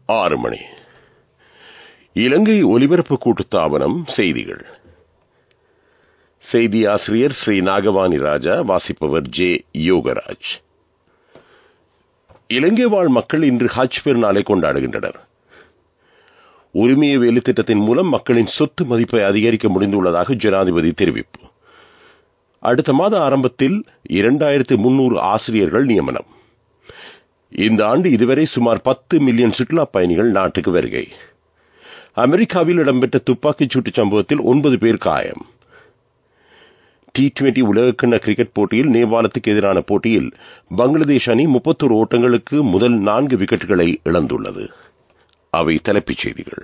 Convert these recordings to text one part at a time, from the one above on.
ஆறு மணி இலங்கை ஒலிபரப்பு கூட்டுத்தாபனம் செய்திகள் செய்தி ஆசிரியர் ஸ்ரீ நாகவாணி ராஜா வாசிப்பவர் ஜே யோகராஜ் இலங்கை வாழ் மக்கள் இன்று ஹஜ் பெருநாளை கொண்டாடுகின்றனர் உரிமைய வேலை திட்டத்தின் மூலம் மக்களின் சொத்து மதிப்பை அதிகரிக்க முடிந்துள்ளதாக ஜனாதிபதி தெரிவிப்பு அடுத்த மாத ஆரம்பத்தில் இரண்டாயிரத்து முன்னூறு ஆசிரியர்கள் நியமனம் இந்த ஆண்டு இதுவரை சுமார் பத்து மில்லியன் சுற்றுலா பயணிகள் நாட்டுக்கு வருகை அமெரிக்காவில் இடம்பெற்ற துப்பாக்கிச் சூட்டு சம்பவத்தில் ஒன்பது பேர் காயம் டி டுவெண்டி உலகக்கிண்ண கிரிக்கெட் போட்டியில் நேபாளத்துக்கு எதிரான போட்டியில் பங்களாதேஷ் அணி முப்பத்தொரு ஓட்டங்களுக்கு முதல் நான்கு விக்கெட்டுகளை இழந்துள்ளது அவை தலைப்புச் செய்திகள்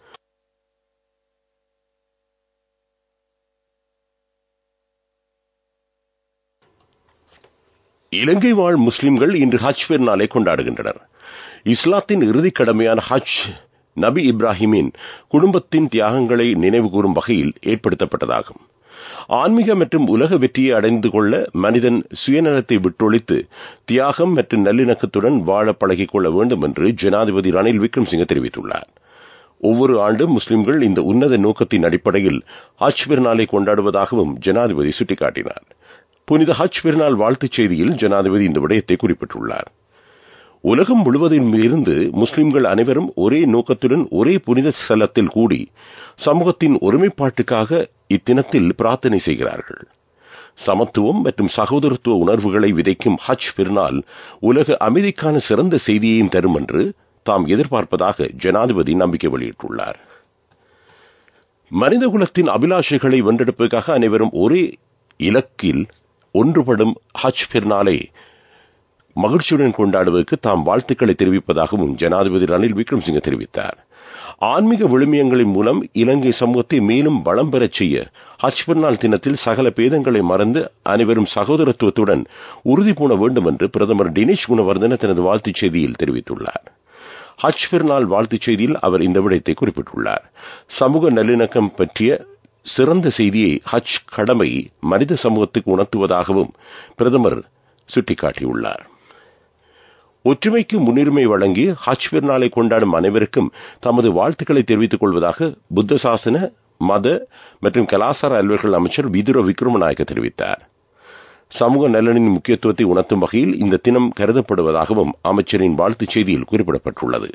இலங்கை வாழ் முஸ்லிம்கள் இன்று ஹஜ் பெருநாளை கொண்டாடுகின்றனர் இஸ்லாத்தின் இறுதிக் கடமையான ஹஜ் நபி இப்ராஹிமின் குடும்பத்தின் தியாகங்களை நினைவு கூறும் வகையில் ஏற்படுத்தப்பட்டதாகும் ஆன்மீக மற்றும் உலக வெற்றியை அடைந்து கொள்ள மனிதன் சுயநலத்தை விட்டொழித்து தியாகம் மற்றும் நல்லிணக்கத்துடன் வாழ பழகிக் கொள்ள வேண்டும் என்று ஜனாதிபதி ரணில் விக்ரம்சிங்க தெரிவித்துள்ளார் ஒவ்வொரு ஆண்டும் முஸ்லிம்கள் இந்த உன்னத நோக்கத்தின் அடிப்படையில் ஹஜ் பெருநாளை கொண்டாடுவதாகவும் ஜனாதிபதி சுட்டிக்காட்டினார் புனித ஹஜ் பெருநாள் வாழ்த்துச் செய்தியில் ஜனாதிபதி இந்த விடயத்தை குறிப்பிட்டுள்ளார் உலகம் முழுவதும் இருந்து முஸ்லிம்கள் அனைவரும் ஒரே நோக்கத்துடன் ஒரே புனித ஸ்தலத்தில் கூடி சமூகத்தின் ஒருமைப்பாட்டுக்காக இத்தினத்தில் பிரார்த்தனை செய்கிறார்கள் சமத்துவம் மற்றும் சகோதரத்துவ உணர்வுகளை விதைக்கும் ஹஜ் பெருநாள் உலக அமைதிக்கான சிறந்த செய்தியையும் தரும் என்று தாம் எதிர்பார்ப்பதாக ஜனாதிபதி நம்பிக்கை வெளியிட்டுள்ளார் மனிதகுலத்தின் அபிலாஷைகளை வென்றெடுப்பதற்காக அனைவரும் ஒரே இலக்கில் ஒன்றுபடும் ஹஜ் பெருநாளை மகிழ்ச்சியுடன் கொண்டாடுவதற்கு தாம் வாழ்த்துக்களை தெரிவிப்பதாகவும் ஜனாதிபதி ரணில் விக்ரம்சிங்க தெரிவித்தார் ஆன்மீக விழுமியங்களின் மூலம் இலங்கை சமூகத்தை மேலும் வளம் பெறச் செய்ய ஹஜ் பெருநாள் தினத்தில் சகல பேதங்களை மறந்து அனைவரும் சகோதரத்துவத்துடன் உறுதி பூண வேண்டும் என்று பிரதமர் தினேஷ் குணவர்தன தனது வாழ்த்துச் செய்தியில் தெரிவித்துள்ளார் ஹஜ் பெருநாள் வாழ்த்துச் செய்தியில் அவர் இந்த விடயத்தை குறிப்பிட்டுள்ளார் சமூக நல்லிணக்கம் பற்றிய சிறந்த செய்தியை ஹஜ் கடமை மனித சமூகத்துக்கு உணர்த்துவதாகவும் பிரதமர் சுட்டிக்காட்டியுள்ளார் ஒற்றுமைக்கு முன்னுரிமை வழங்கி ஹஜ் பெருநாளை கொண்டாடும் அனைவருக்கும் தமது வாழ்த்துக்களை தெரிவித்துக் கொள்வதாக புத்த சாசன மத மற்றும் கலாச்சார அலுவல்கள் அமைச்சர் விதுர விக்ரமநாயக்க தெரிவித்தார் சமூக நலனின் முக்கியத்துவத்தை உணர்த்தும் வகையில் இந்த தினம் கருதப்படுவதாகவும் அமைச்சரின் வாழ்த்துச் செய்தியில் குறிப்பிடப்பட்டுள்ளது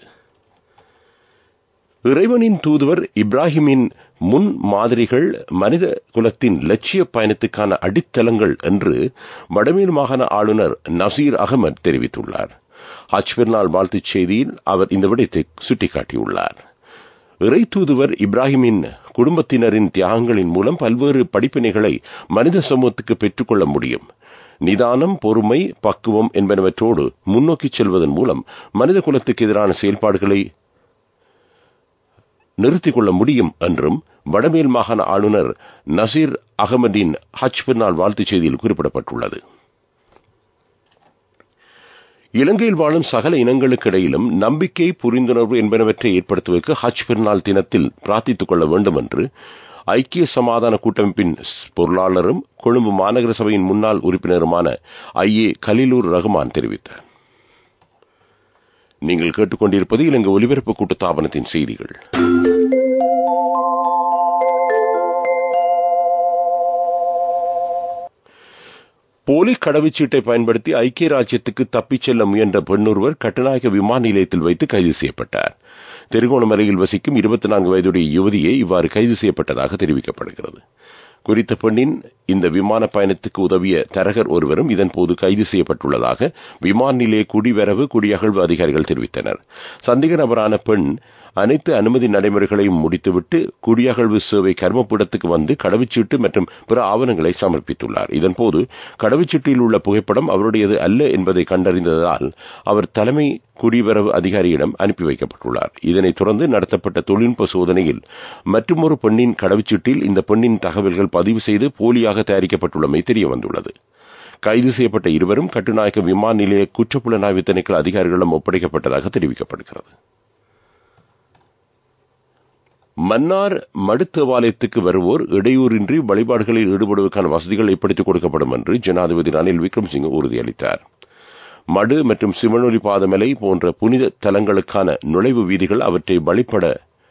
இறைவனின் தூதுவர் இப்ராஹிமின் முன் மாதிரிகள் மனித குலத்தின் லட்சிய பயணத்துக்கான அடித்தளங்கள் என்று வடமேல் மாகாண ஆளுநர் நசீர் அகமது தெரிவித்துள்ளார் ஹஜ் பெருநாள் வாழ்த்துச் செய்தியில் அவர் இந்த விடயத்தை சுட்டிக்காட்டியுள்ளார் இறை தூதுவர் இப்ராஹிமின் குடும்பத்தினரின் தியாகங்களின் மூலம் பல்வேறு படிப்பினைகளை மனித சமூகத்துக்கு பெற்றுக்கொள்ள முடியும் நிதானம் பொறுமை பக்குவம் என்பனவற்றோடு முன்னோக்கி செல்வதன் மூலம் மனித குலத்துக்கு எதிரான செயல்பாடுகளை நிறுத்திக் கொள்ள முடியும் என்றும் வடமேல் மாகாண ஆளுநர் நசீர் அகமதின் ஹஜ் பெருநாள் வாழ்த்துச் செய்தியில் குறிப்பிடப்பட்டுள்ளது இலங்கையில் வாழும் சகல இனங்களுக்கு இடையிலும் நம்பிக்கை புரிந்துணர்வு என்பனவற்றை ஏற்படுத்துவதற்கு ஹஜ் பெருநாள் தினத்தில் பிரார்த்தித்துக் கொள்ள வேண்டும் என்று ஐக்கிய சமாதான கூட்டமைப்பின் பொருளாளரும் கொழும்பு மாநகர சபையின் முன்னாள் உறுப்பினருமான ஐ ஏ கலிலூர் ரஹ்மான் தெரிவித்தார் நீங்கள் கேட்டுக்கொண்டிருப்பது இலங்கை ஒலிபரப்பு கூட்டுத்தாபனத்தின் செய்திகள் போலி கடவுச்சீட்டை பயன்படுத்தி ஐக்கிய ராஜ்யத்துக்கு தப்பிச் செல்ல முயன்ற பெண்ணொருவர் கட்டுநாயக்க விமான நிலையத்தில் வைத்து கைது செய்யப்பட்டார் திருகோணமலையில் வசிக்கும் இருபத்தி நான்கு வயதுடைய யுவதியே இவ்வாறு கைது செய்யப்பட்டதாக தெரிவிக்கப்படுகிறது குறித்த பெண்ணின் இந்த விமான பயணத்துக்கு உதவிய தரகர் ஒருவரும் இதன்போது கைது செய்யப்பட்டுள்ளதாக விமான நிலைய குடிவரவு குடியகழ்வு அதிகாரிகள் தெரிவித்தனர் சந்தேக நபரான பெண் அனைத்து அனுமதி நடைமுறைகளையும் முடித்துவிட்டு குடியகழ்வு சேவை கர்மப்பீடத்துக்கு வந்து கடவுச்சீட்டு மற்றும் பிற ஆவணங்களை சமர்ப்பித்துள்ளார் இதன்போது கடவுச்சீட்டில் உள்ள புகைப்படம் அவருடையது அல்ல என்பதை கண்டறிந்ததால் அவர் தலைமை குடிவரவு அதிகாரியிடம் அனுப்பி வைக்கப்பட்டுள்ளார் இதனைத் தொடர்ந்து நடத்தப்பட்ட தொழில்நுட்ப சோதனையில் மற்றொரு பெண்ணின் கடவுச்சீட்டில் இந்த பெண்ணின் தகவல்கள் பதிவு செய்து போலியாக தயாரிக்கப்பட்டுள்ளமை தெரிய வந்துள்ளது கைது செய்யப்பட்ட இருவரும் கட்டுநாயக்க விமான நிலைய குற்றப்புலனாய்வு திணைக்கள அதிகாரிகளிடம் ஒப்படைக்கப்பட்டதாக தெரிவிக்கப்படுகிறது மன்னார் மடுத்தேவாலயத்துக்கு வருவோர் இடையூறின்றி வழிபாடுகளில் ஈடுபடுவதற்கான வசதிகள் ஏற்படுத்திக் கொடுக்கப்படும் என்று ஜனாதிபதி ரணில் விக்ரம்சிங் உறுதியளித்தார் மடு மற்றும் சிவனொலி பாதமலை போன்ற புனித தலங்களுக்கான நுழைவு வீதிகள் அவற்றை வழிபட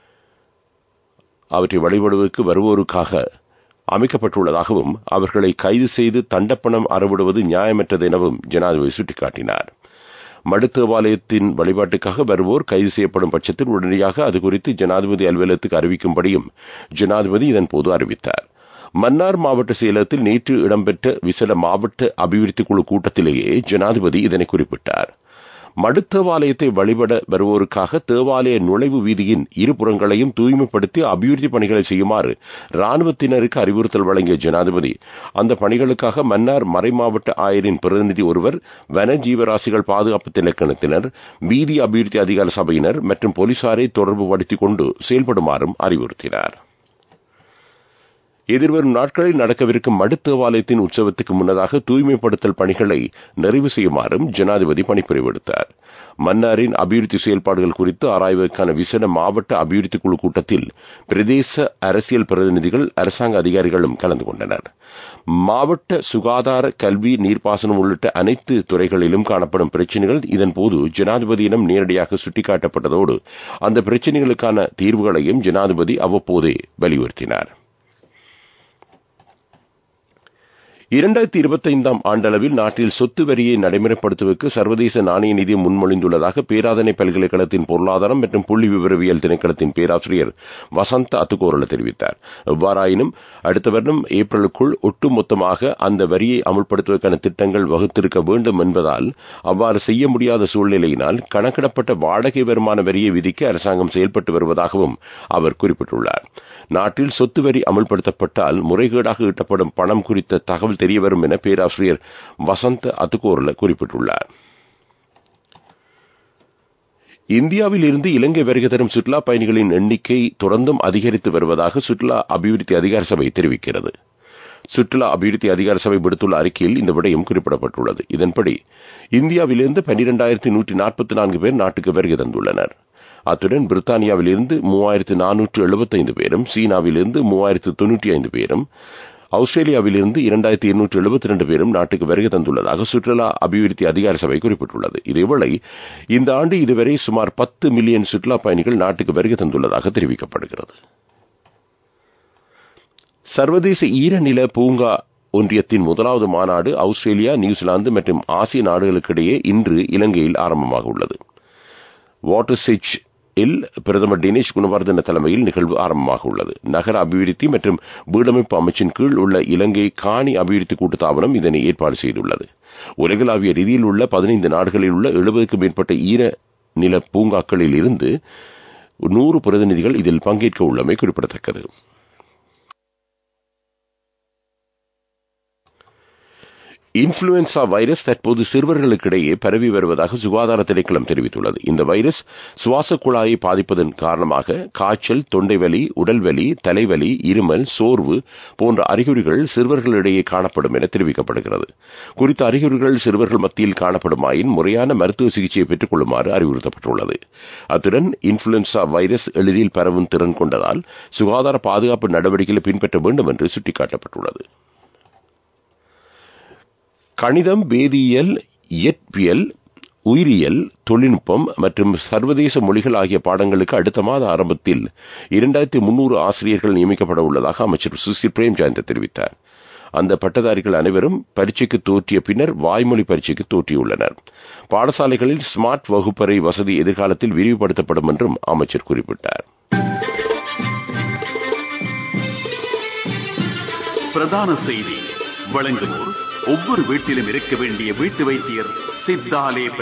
அவற்றை வழிபடுவதற்கு வருவோருக்காக அமைக்கப்பட்டுள்ளதாகவும் அவர்களை கைது செய்து தண்டப்பணம் அறவிடுவது நியாயமற்றது எனவும் ஜனாதிபதி சுட்டிக்காட்டினார் மடு தேவாலயத்தின் வழிபாட்டுக்காக வருவோர் கைது செய்யப்படும் பட்சத்தில் உடனடியாக அது குறித்து ஜனாதிபதி அலுவலகத்துக்கு அறிவிக்கும்படியும் ஜனாதிபதி இதன் போது அறிவித்தார் மன்னார் மாவட்ட செயலகத்தில் நேற்று இடம்பெற்ற விசேட மாவட்ட அபிவிருத்தி குழு கூட்டத்திலேயே ஜனாதிபதி இதனை குறிப்பிட்டார் மடு தேவாலயத்தை வழிபட வருவோருக்காக தேவாலய நுழைவு வீதியின் இருபுறங்களையும் தூய்மைப்படுத்தி அபிவிருத்தி பணிகளை செய்யுமாறு ராணுவத்தினருக்கு அறிவுறுத்தல் வழங்கிய ஜனாதிபதி அந்த பணிகளுக்காக மன்னார் மறைமாவட்ட ஆயரின் பிரதிநிதி ஒருவர் வன ஜீவராசிகள் பாதுகாப்பு திணைக்களத்தினர் வீதி அபிவிருத்தி அதிகார சபையினர் மற்றும் போலீசாரை தொடர்பு படுத்திக் கொண்டு செயல்படுமாறும் அறிவுறுத்தினார் எதிர்வரும் நாட்களில் நடக்கவிருக்கும் மடு தேவாலயத்தின் உற்சவத்துக்கு முன்னதாக தூய்மைப்படுத்தல் பணிகளை நிறைவு செய்யுமாறும் ஜனாதிபதி பணிப்புரை விடுத்தார் மன்னாரின் அபிவிருத்தி செயல்பாடுகள் குறித்து ஆராய்வதற்கான விசேட மாவட்ட அபிவிருத்தி குழு கூட்டத்தில் பிரதேச அரசியல் பிரதிநிதிகள் அரசாங்க அதிகாரிகளும் கலந்து கொண்டனர் மாவட்ட சுகாதார கல்வி நீர்ப்பாசனம் உள்ளிட்ட அனைத்து துறைகளிலும் காணப்படும் பிரச்சினைகள் இதன்போது ஜனாதிபதியிடம் நேரடியாக சுட்டிக்காட்டப்பட்டதோடு அந்த பிரச்சினைகளுக்கான தீர்வுகளையும் ஜனாதிபதி அவ்வப்போதே வலியுறுத்தினார் இரண்டாயிரத்தி இருபத்தைந்தாம் ஆண்டளவில் நாட்டில் சொத்து வரியை நடைமுறைப்படுத்துவதற்கு சர்வதேச நாணய நிதியம் முன்மொழிந்துள்ளதாக பேராதனை பல்கலைக்கழகத்தின் பொருளாதாரம் மற்றும் புள்ளி விவரவியல் திணைக்களத்தின் பேராசிரியர் வசந்த அத்துக்கோரல தெரிவித்தார் எவ்வாறாயினும் அடுத்த வருடம் ஏப்ரலுக்குள் ஒட்டுமொத்தமாக அந்த வரியை அமுல்படுத்துவதற்கான திட்டங்கள் வகுத்திருக்க வேண்டும் என்பதால் அவ்வாறு செய்ய முடியாத சூழ்நிலையினால் கணக்கிடப்பட்ட வாடகை வருமான வரியை விதிக்க அரசாங்கம் செயல்பட்டு வருவதாகவும் அவர் குறிப்பிட்டுள்ளார் நாட்டில் சொத்து வரி அமுல்படுத்தப்பட்டால் முறைகேடாக ஈட்டப்படும் பணம் குறித்த தகவல் தெரியவரும் என பேராசிரியர் வசந்த அத்துக்கோரல குறிப்பிட்டுள்ளார் இந்தியாவில் இருந்து இலங்கை வருகை தரும் சுற்றுலா பயணிகளின் எண்ணிக்கை தொடர்ந்தும் அதிகரித்து வருவதாக சுற்றுலா அபிவிருத்தி அதிகார சபை தெரிவிக்கிறது சுற்றுலா அபிவிருத்தி அதிகார சபை விடுத்துள்ள அறிக்கையில் இந்த விடயம் குறிப்பிடப்பட்டுள்ளது இதன்படி இந்தியாவிலிருந்து பன்னிரெண்டாயிரத்தி நூற்றி நாற்பத்தி நான்கு பேர் நாட்டுக்கு வருகை தந்துள்ளனர் அத்துடன் பிரித்தானியாவிலிருந்து மூவாயிரத்து நானூற்று எழுபத்தைந்து பேரும் சீனாவிலிருந்து மூவாயிரத்து தொன்னூற்றி ஐந்து பேரும் ஆஸ்திரேலியாவிலிருந்து இரண்டாயிரத்தி எண்ணூற்று எழுபத்தி இரண்டு பேரும் நாட்டுக்கு வருகை தந்துள்ளதாக சுற்றுலா அபிவிருத்தி அதிகார சபை குறிப்பிட்டுள்ளது இதேவேளை இந்த ஆண்டு இதுவரை சுமார் பத்து மில்லியன் சுற்றுலா பயணிகள் நாட்டுக்கு வருகை தந்துள்ளதாக தெரிவிக்கப்படுகிறது சர்வதேச ஈரநில பூங்கா ஒன்றியத்தின் முதலாவது மாநாடு ஆஸ்திரேலியா நியூசிலாந்து மற்றும் ஆசிய நாடுகளுக்கிடையே இன்று இலங்கையில் ஆரம்பமாக உள்ளது வாட்டர் சிச் இல் பிரதமர் தினேஷ் குணவர்தன தலைமையில் நிகழ்வு ஆரம்பமாக உள்ளது நகர அபிவிருத்தி மற்றும் வீடமைப்பு அமைச்சின் கீழ் உள்ள இலங்கை காணி அபிவிருத்தி கூட்டுத்தாபனம் இதனை ஏற்பாடு செய்துள்ளது உலகளாவிய ரீதியில் உள்ள பதினைந்து நாடுகளில் உள்ள எழுபதுக்கும் மேற்பட்ட ஈர நில பூங்காக்களில் இருந்து நூறு பிரதிநிதிகள் இதில் பங்கேற்க உள்ளமை குறிப்பிடத்தக்கது இன்ஃபுளுன்சா வைரஸ் தற்போது சிறுவர்களுக்கிடையே பரவி வருவதாக சுகாதார திணைக்களம் தெரிவித்துள்ளது இந்த வைரஸ் சுவாச குழாயை பாதிப்பதன் காரணமாக காய்ச்சல் தொண்டைவலி உடல்வலி தலைவலி இருமல் சோர்வு போன்ற அறிகுறிகள் சிறுவர்களிடையே காணப்படும் என தெரிவிக்கப்படுகிறது குறித்த அறிகுறிகள் சிறுவர்கள் மத்தியில் காணப்படுமாயின் முறையான மருத்துவ சிகிச்சையை பெற்றுக் கொள்ளுமாறு அறிவுறுத்தப்பட்டுள்ளது அத்துடன் இன்ஃபுளுன்சா வைரஸ் எளிதில் பரவும் திறன் கொண்டதால் சுகாதார பாதுகாப்பு நடவடிக்கைகளை பின்பற்ற வேண்டும் என்று சுட்டிக்காட்டப்பட்டுள்ளது கணிதம் வேதியியல் இயற்பியல் உயிரியல் தொழில்நுட்பம் மற்றும் சர்வதேச மொழிகள் ஆகிய பாடங்களுக்கு அடுத்த மாத ஆரம்பத்தில் இரண்டாயிரத்தி முன்னூறு ஆசிரியர்கள் நியமிக்கப்பட உள்ளதாக அமைச்சர் சுசில் பிரேம்ஜயந்த தெரிவித்தார் அந்த பட்டதாரிகள் அனைவரும் பரீட்சைக்கு தோற்றிய பின்னர் வாய்மொழி பரீட்சைக்கு தோற்றியுள்ளனர் பாடசாலைகளில் ஸ்மார்ட் வகுப்பறை வசதி எதிர்காலத்தில் விரிவுபடுத்தப்படும் என்றும் அமைச்சர் குறிப்பிட்டார் பிரதான செய்தி வழங்குவோர் ஒவ்வொரு வீட்டிலும் இருக்க வேண்டிய வீட்டு வைத்தியர் சித்தாலேப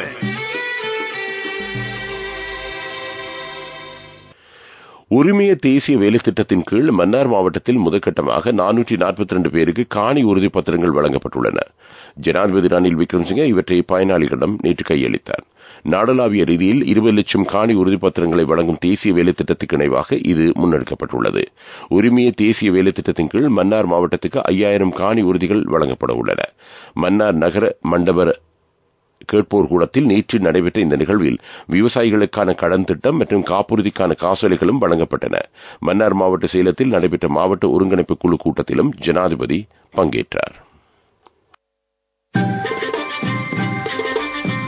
உரிமைய தேசிய வேலை திட்டத்தின் கீழ் மன்னார் மாவட்டத்தில் முதற்கட்டமாக நானூற்றி நாற்பத்தி ரெண்டு பேருக்கு காணி உறுதி பத்திரங்கள் வழங்கப்பட்டுள்ளன ஜனாதிபதி ரணில் விக்ரம்சிங்கே இவற்றை பயனாளிகளிடம் நேற்று கையளித்தார் நாடளாவிய ரீதியில் இருபது லட்சம் காணி உறுதிப்பத்திரங்களை வழங்கும் தேசிய வேலை திட்டத்துக்கு இணைவாக இது முன்னெடுக்கப்பட்டுள்ளது உரிமைய தேசிய வேலை திட்டத்தின் கீழ் மன்னார் மாவட்டத்துக்கு ஐயாயிரம் காணி உறுதிகள் வழங்கப்பட உள்ளன மன்னார் நகர மண்டப கேட்போர் கூடத்தில் நேற்று நடைபெற்ற இந்த நிகழ்வில் விவசாயிகளுக்கான கடன் திட்டம் மற்றும் காப்புறுதிக்கான காசோலைகளும் வழங்கப்பட்டன மன்னார் மாவட்ட சேலத்தில் நடைபெற்ற மாவட்ட ஒருங்கிணைப்பு குழு கூட்டத்திலும் ஜனாதிபதி பங்கேற்றார்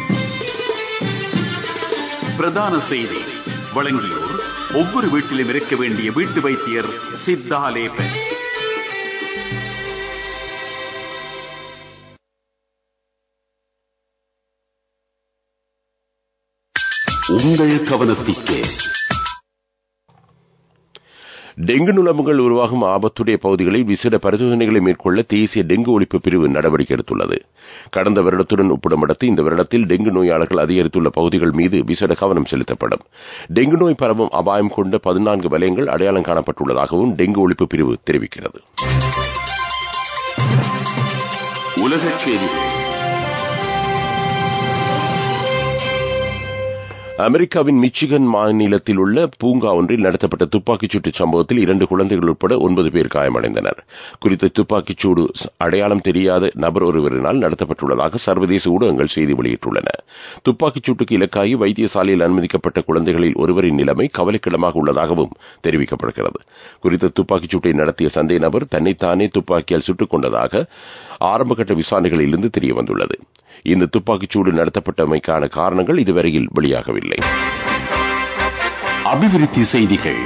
பிரதான செய்தி வழங்கியோர் ஒவ்வொரு வீட்டிலும் இருக்க வேண்டிய வீட்டு வைத்தியர் சித்தாலேபன் உங்கள் கவனத்திற்கு டெங்கு நுழம்புகள் உருவாகும் ஆபத்துடைய பகுதிகளில் விசேட பரிசோதனைகளை மேற்கொள்ள தேசிய டெங்கு ஒழிப்பு பிரிவு நடவடிக்கை எடுத்துள்ளது கடந்த வருடத்துடன் ஒப்பிடமடுத்து இந்த வருடத்தில் டெங்கு நோயாளர்கள் அதிகரித்துள்ள பகுதிகள் மீது விசேட கவனம் செலுத்தப்படும் டெங்கு நோய் பரவும் அபாயம் கொண்ட பதினான்கு வலயங்கள் அடையாளம் காணப்பட்டுள்ளதாகவும் டெங்கு ஒழிப்பு பிரிவு தெரிவிக்கிறது உலகச் செய்திகள் அமெரிக்காவின் மிச்சிகன் மாநிலத்தில் உள்ள பூங்கா ஒன்றில் நடத்தப்பட்ட துப்பாக்கிச் சூட்டு சம்பவத்தில் இரண்டு குழந்தைகள் உட்பட ஒன்பது பேர் காயமடைந்தனர் குறித்த துப்பாக்கிச் சூடு அடையாளம் தெரியாத நபர் ஒருவரினால் நடத்தப்பட்டுள்ளதாக சர்வதேச ஊடகங்கள் செய்தி வெளியிட்டுள்ளன துப்பாக்கிச் சூட்டுக்கு இலக்காகி வைத்தியசாலையில் அனுமதிக்கப்பட்ட குழந்தைகளில் ஒருவரின் நிலைமை கவலைக்கிடமாக உள்ளதாகவும் தெரிவிக்கப்படுகிறது குறித்த துப்பாக்கிச் சூட்டை நடத்திய சந்தேக நபர் தன்னைத்தானே துப்பாக்கியால் சுட்டுக் கொண்டதாக ஆரம்பகட்ட விசாரணைகளிலிருந்து தெரியவந்துள்ளது இந்த துப்பாக்கிச்சூடு நடத்தப்பட்டமைக்கான காரணங்கள் இதுவரையில் வெளியாகவில்லை அபிவிருத்தி செய்திகள்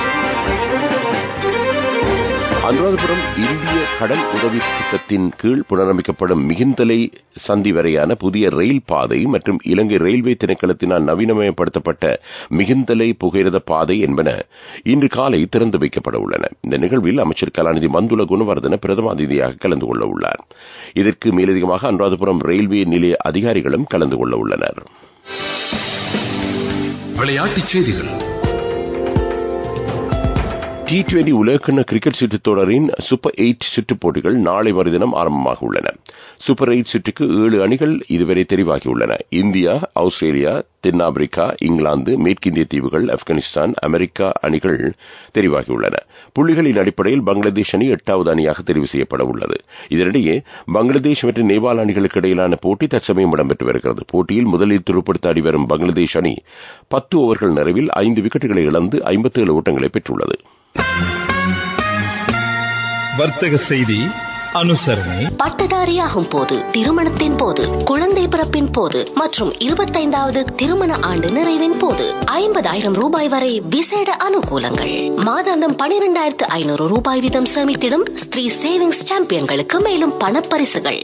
அனுராதபுரம் இந்திய கடல் உதவி திட்டத்தின் கீழ் புனரமைக்கப்படும் மிகுந்தலை சந்தி வரையான புதிய ரயில் பாதை மற்றும் இலங்கை ரயில்வே திணைக்களத்தினால் நவீனமயப்படுத்தப்பட்ட மிகுந்தலை புகையிரத பாதை என்பன இன்று காலை திறந்து வைக்கப்பட உள்ளன இந்த நிகழ்வில் அமைச்சர் கலாநிதி மந்துல குணவர்தன பிரதம அதிதியாக கலந்து கொள்ள உள்ளார் இதற்கு மேலதிகமாக அனுராதபுரம் ரயில்வே நிலைய அதிகாரிகளும் கலந்து கொள்ள உள்ளனர் விளையாட்டுச் செய்திகள் டி டுவெண்டி உலகக்கிண்ண கிரிக்கெட் சுற்றுத் தொடரின் சூப்பர் எயிட் சுற்றுப் போட்டிகள் நாளை மறுதினம் ஆரம்பமாக உள்ளன சூப்பர் எயிட் சுற்றுக்கு ஏழு அணிகள் இதுவரை தெரிவாகியுள்ளன இந்தியா ஆஸ்திரேலியா தென்னாப்பிரிக்கா இங்கிலாந்து மேற்கிந்திய தீவுகள் ஆப்கானிஸ்தான் அமெரிக்கா அணிகள் தெரிவாகியுள்ளன புள்ளிகளின் அடிப்படையில் பங்களாதேஷ் அணி எட்டாவது அணியாக தெரிவு செய்யப்பட உள்ளது இதனிடையே பங்களாதேஷ் மற்றும் நேபாள் அணிகளுக்கு இடையிலான போட்டி தற்சமயம் இடம்பெற்று வருகிறது போட்டியில் முதலில் துருப்படுத்த அடி வரும் பங்களாதேஷ் அணி பத்து ஓவர்கள் நிறைவில் ஐந்து விக்கெட்டுகளை இழந்து ஐம்பத்தேழு ஓட்டங்களை பெற்றுள்ளது வர்த்தக செய்தி அனுசரணை பட்டதாரியாகும் போது திருமணத்தின் போது குழந்தை பிறப்பின் போது மற்றும் இருபத்தைந்தாவது திருமண ஆண்டு நிறைவின் போது ஐம்பதாயிரம் ரூபாய் வரை விசேட அனுகூலங்கள் மாதாந்தம் பனிரெண்டாயிரத்து ஐநூறு ரூபாய் வீதம் சேமித்திடும் ஸ்ரீ சேவிங்ஸ் சாம்பியன்களுக்கு மேலும் பணப்பரிசுகள்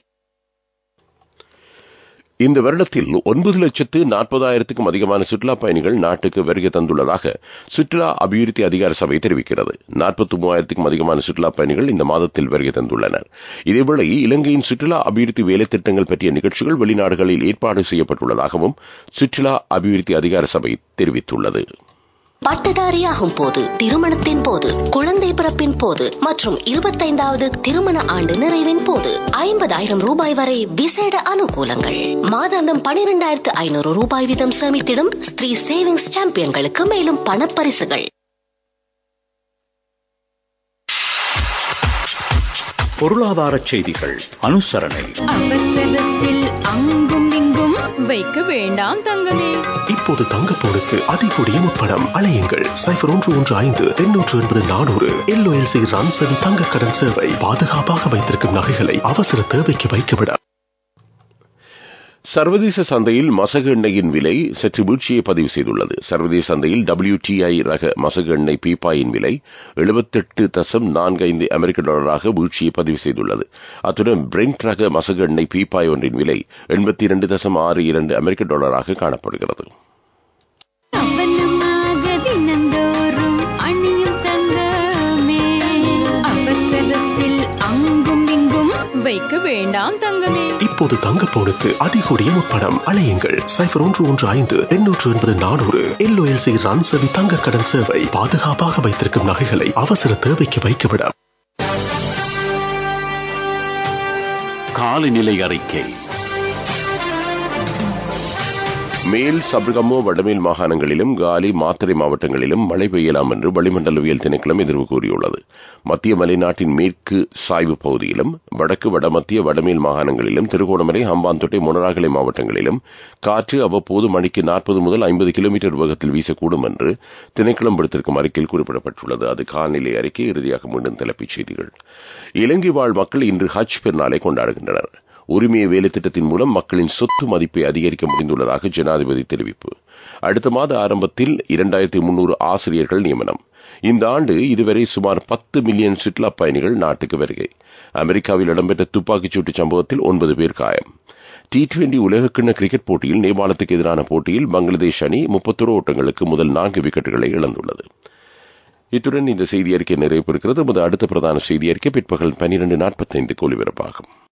இந்த வருடத்தில் ஒன்பது லட்சத்து நாற்பதாயிரத்துக்கும் அதிகமான சுற்றுலா பயணிகள் நாட்டுக்கு வருகை தந்துள்ளதாக சுற்றுலா அபிவிருத்தி அதிகார சபை தெரிவிக்கிறது நாற்பத்தி மூவாயிரத்துக்கும் அதிகமான சுற்றுலா பயணிகள் இந்த மாதத்தில் வருகை தந்துள்ளனர் இதேவேளை இலங்கையின் சுற்றுலா அபிவிருத்தி வேலை திட்டங்கள் பற்றிய நிகழ்ச்சிகள் வெளிநாடுகளில் ஏற்பாடு செய்யப்பட்டுள்ளதாகவும் சுற்றுலா அபிவிருத்தி அதிகார சபை தெரிவித்துள்ளது பட்டதாரியாகும் போது திருமணத்தின் போது குழந்தை பிறப்பின் போது மற்றும் இருபத்தைந்தாவது திருமண ஆண்டு நிறைவின் போது ஐம்பதாயிரம் ரூபாய் வரை விசேட அனுகூலங்கள் மாதாந்தம் பனிரெண்டாயிரத்து ஐநூறு ரூபாய் வீதம் சேமித்திடும் ஸ்ரீ சேவிங்ஸ் சாம்பியன்களுக்கு மேலும் பணப்பரிசுகள் பொருளாதார செய்திகள் அனுசரணை அவசரத்தில் அங்கும் இங்கும் வைக்க வேண்டாம் தங்கமே இப்போது தங்கப்போனுக்கு அதிகூடிய முப்படம் அலையுங்கள் சைபர் ஒன்று ஒன்று ஐந்து எண்ணூற்று எண்பது நானூறு எல்ஓஎல்சி ரன்சன் தங்க கடன் சேவை பாதுகாப்பாக வைத்திருக்கும் நகைகளை அவசர தேவைக்கு வைக்கவிட சர்வதேச சந்தையில் மசகு எண்ணெயின் விலை சற்று வீழ்ச்சியை பதிவு செய்துள்ளது சர்வதேச சந்தையில் டபிள்யூடிஐ ரக மசகு எண்ணெய் பீப்பாயின் விலை எழுபத்தெட்டு தசம் நான்கு ஐந்து அமெரிக்க டாலராக வீழ்ச்சியை பதிவு செய்துள்ளது அத்துடன் பிரெண்ட் ரக மசகு எண்ணெய் பீப்பாய் ஒன்றின் விலை எண்பத்தி இரண்டு தசம் ஆறு இரண்டு அமெரிக்க டாலராக காணப்படுகிறது அவனமாக தினந்தோறும் அணியும் தங்கமே அவசரத்தில் அங்கும் இங்கும் வைக்க வேண்டாம் தங்கமே இப்போது தங்கப்போனுக்கு அதிகூடிய முப்படம் அலையுங்கள் சைபர் ஒன்று ஒன்று ஐந்து எண்ணூற்று எண்பது நானூறு எல்ஓஎல்சி ரன்சன் தங்க கடன் சேவை பாதுகாப்பாக வைத்திருக்கும் நகைகளை அவசர தேவைக்கு வைக்கவிட காலநிலை அறிக்கை மேல் சபர்கமோ வடமேல் மாகாணங்களிலும் காலி மாத்தறை மாவட்டங்களிலும் மழை பெய்யலாம் என்று வளிமண்டலவியல் திணைக்களம் எதிர்வு கூறியுள்ளது மத்திய மலைநாட்டின் மேற்கு சாய்வு பகுதியிலும் வடக்கு வடமத்திய வடமேல் மாகாணங்களிலும் திருகோணமலை ஹம்பாந்தோட்டை மொனராகலை மாவட்டங்களிலும் காற்று அவ்வப்போது மணிக்கு நாற்பது முதல் ஐம்பது கிலோமீட்டர் வேகத்தில் வீசக்கூடும் என்று திணைக்களம் விடுத்திருக்கும் அறிக்கையில் குறிப்பிடப்பட்டுள்ளது அது காலநிலை அறிக்கை இறுதியாக மீண்டும் தலைப்புச் செய்திகள் இலங்கை வாழ் மக்கள் இன்று ஹஜ் பெருநாளை கொண்டாடுகின்றனர் உரிமைய வேலை திட்டத்தின் மூலம் மக்களின் சொத்து மதிப்பை அதிகரிக்க முடிந்துள்ளதாக ஜனாதிபதி தெரிவிப்பு அடுத்த மாத ஆரம்பத்தில் இரண்டாயிரத்தி முன்னூறு ஆசிரியர்கள் நியமனம் இந்த ஆண்டு இதுவரை சுமார் பத்து மில்லியன் சுற்றுலா பயணிகள் நாட்டுக்கு வருகை அமெரிக்காவில் இடம்பெற்ற துப்பாக்கிச் சூட்டு சம்பவத்தில் ஒன்பது பேர் காயம் டி டுவெண்டி உலகக்கிண்ண கிரிக்கெட் போட்டியில் நேபாளத்துக்கு எதிரான போட்டியில் பங்களாதேஷ் அணி முப்பத்தொரு ஓட்டங்களுக்கு முதல் நான்கு விக்கெட்டுகளை இழந்துள்ளது இத்துடன் இந்த செய்தி அறிக்கை நிறைவு பெறுகிறது அடுத்த பிரதான செய்தி அறிக்கை பிற்பகல் பனிரெண்டு நாற்பத்தைந்து ஒலிபரப்பாகும்